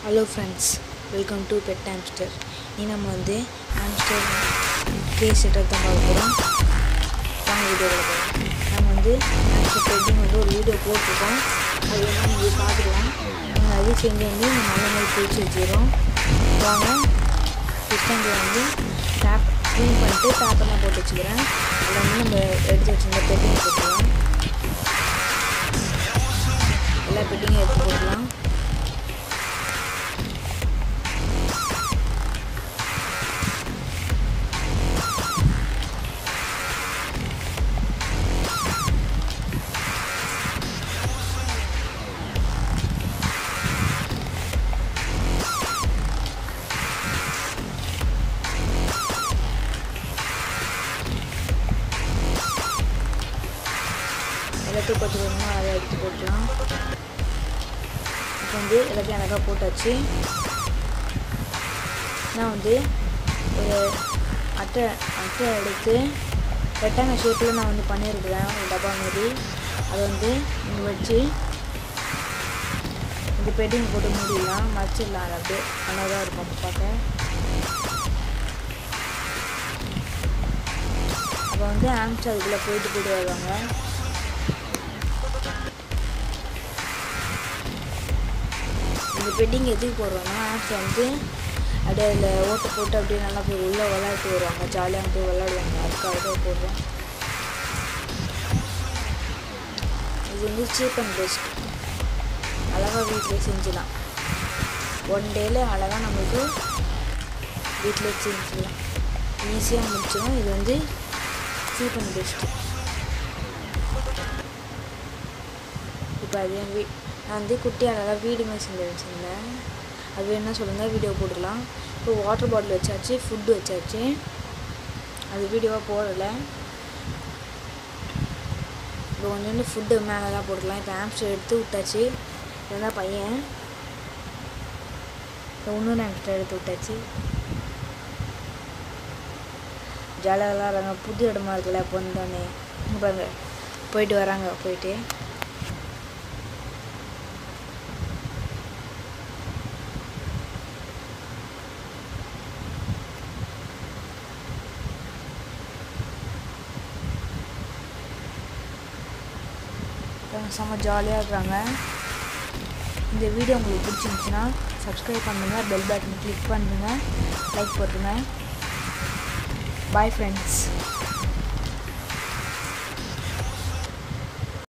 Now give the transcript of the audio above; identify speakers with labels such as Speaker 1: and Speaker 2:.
Speaker 1: hello friends welcome to pet hamster நீ நம்ம வந்து ஹாம்ஸ்டர் கேஸ் செட்டப் தான் பார்க்க போகிறோம் வாங்க வீடியோ போகிறோம் நம்ம வந்து ஹாம்ஸ்டர் பெட்டிங் வந்து ஒரு வீடியோ போட்டிருக்கோம் அது வந்து நீங்கள் பார்த்துக்கலாம் நாங்கள் அது செஞ்சு வந்து நல்ல மாதிரி பிடிச்சி வச்சுக்கிறோம் வாங்க சிஸ்டமில் வந்து டேப் க்ளீன் பண்ணிட்டு டேப்பெல்லாம் போட்டு வச்சுக்கிறேன் அதில் வந்து நம்ம எடுத்து வச்சுருந்த பெட்டிங் போட்டுக்கலாம் எல்லா பெட்டிங்கும் எடுத்து போட்டுக்கலாம் எல்லாத்தையும் கொத்து கொஞ்சமாக அதை எடுத்து போட்டுக்கலாம் இப்போ வந்து எல்லாத்தையும் அழகாக போட்டாச்சு நான் வந்து ஒரு அட்டை அட்டை எடுத்து ரெட்டாங்க ஷேப்பில் நான் வந்து பண்ணியிருக்கிறேன் ஒரு டப்பா மாரி அதை வந்து இங்கே வச்சு இந்த பெட்டிங் போட்டு மூடிடலாம் மறைச்சிடலாம் அது அப்படியே நல்லா தான் இருக்கும் அப்போ பார்க்க அப்போ வந்து ஆம்ஸ்டர் அதுக்குள்ளே போயிட்டு போயிட்டு வருவாங்க இந்த பெட்டிங் எதுக்கு போடுறோம்னா ஆப்ஸ் வந்து அப்படியே அதில் ஓட்டு போட்டு அப்படியே நல்லா போய் உள்ளே விளையாட்டு வருவாங்க ஜாலியாக போய் விளையாடுவாங்க அதுக்காக தான் போடுறோம் இது வந்து சீப் அண்ட் பெஸ்ட் அழகாக வீட்டிலே செஞ்சிடலாம் ஒன் டேல அழகாக நம்மளுக்கு வீட்டிலே செஞ்சிடலாம் ஈஸியாக முடிச்சிடும் இது வந்து சீப் அண்ட் பெஸ்ட்டு இப்போ அது என் வீ நான் வந்து குட்டி அழகாக வீடு மாதிரி செஞ்சு வச்சுருந்தேன் அது வேணும்னா சொல்லுங்கள் வீடியோ போட்டுக்கலாம் இப்போ வாட்டர் பாட்டில் வச்சாச்சு ஃபுட்டு வச்சாச்சு அது வீடியோவாக போடலை இப்போ கொஞ்சோண்டு ஃபுட்டு மேலே தான் போட்டுக்கலாம் இப்போ ஆம்ஸ்டர் எடுத்து விட்டாச்சு இதுதான் பையன் இப்போ இன்னொரு ஆம்ஸ்டர் எடுத்து விட்டாச்சு ஜாலியாக விளாட்றாங்க புது இடமா இருக்குல்ல அப்போ வந்தோடனே பாருங்க போயிட்டு வராங்க போயிட்டு செம்ம ஜாலியாக இருக்கிறாங்க இந்த வீடியோ உங்களுக்கு பிடிச்சிருந்துச்சுன்னா சப்ஸ்கிரைப் பண்ணுங்கள் பெல் பட்டன் கிளிக் பண்ணுங்கள் லைக் போட்டுருங்க பாய் ஃப்ரெண்ட்ஸ்